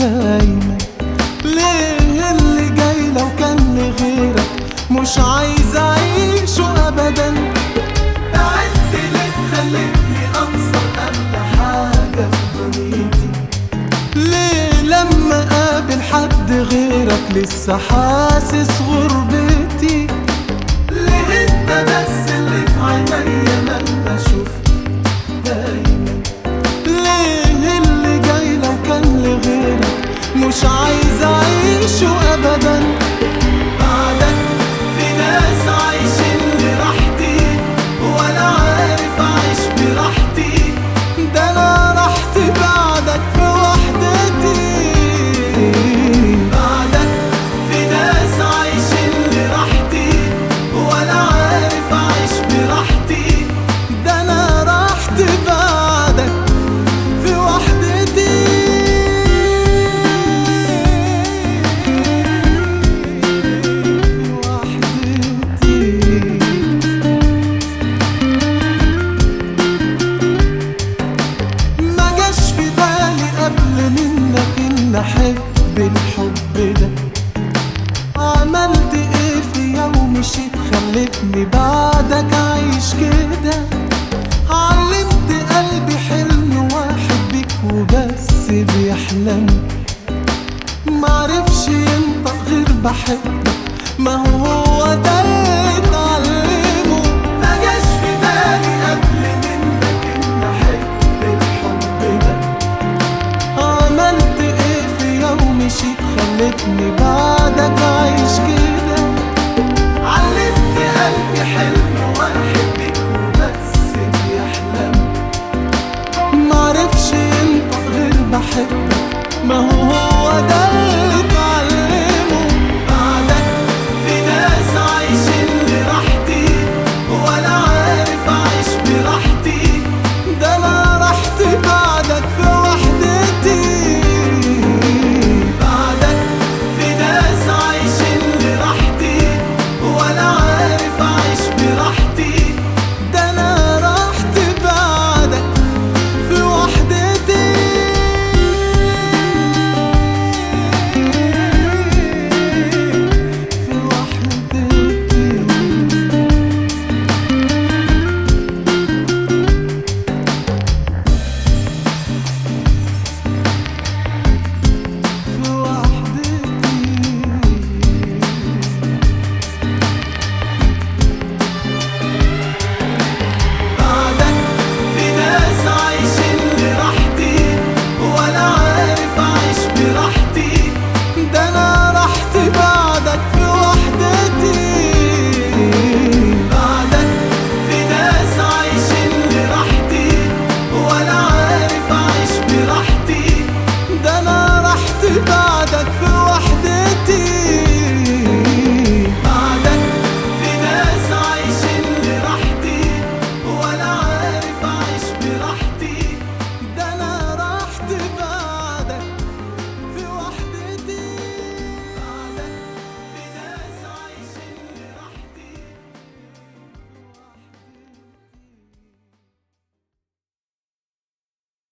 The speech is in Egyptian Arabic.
دايما ليه اللي جاي لو كان لغيرك مش عايز اعيشه ابدا بعدت ليه خلتني انسى اغلى حاجه في دنيتي ليه لما قابل حد غيرك لسه حاسس غربتي ليه انت بس اللي في عينيا لما اشوفك دايما ليه اللي جاي لو كان لغيرك مش عايز اعيشه ابدا بعدك في ناس عايشين لراحتي وانا عارف اعيش براحتي ده انا راحتي بعدك في وحدتي بعدك في ناس عايشين لراحتي وانا عارف اعيش براحتي ده انا راحتي بعدك في وحدتي وحدتي ما جاش في بالي قبل منك ان احب الحب ده عملت ايه في يوم مشيت خلتني بعدك عايش كده علمت قلبي حلم واحد بيك وبس بيحلم معرفش ينطق غير بحبك ما هو هو ده اللي اتعلمه ما جاش في بالي قبل منك ان احب الحب ده عملت ايه في يوم مشيت خلتني بعدك عايش كده علمت قلبي حلم واحد بيك وبس بيحلم معرفش ينطق غير بحبك ما هو هو ده اللي اتعلمه بعدك في ناس عايشين لراحتي وانا عارف اعيش براحتي ده انا راحتي بعدك في وحدتي بعدك في ناس عايشين لراحتي وانا عارف اعيش براحتي ده انا راحتي بعدك في وحدتي في وحدتي في وحدتي بعدك في ناس عايشين لراحتي وانا عارف اعيش براحتي ده انا راحتي بعدك في وحدتي بعدك في ناس عايشين لراحتي وانا عارف اعيش براحتي ده انا راحتي بعدك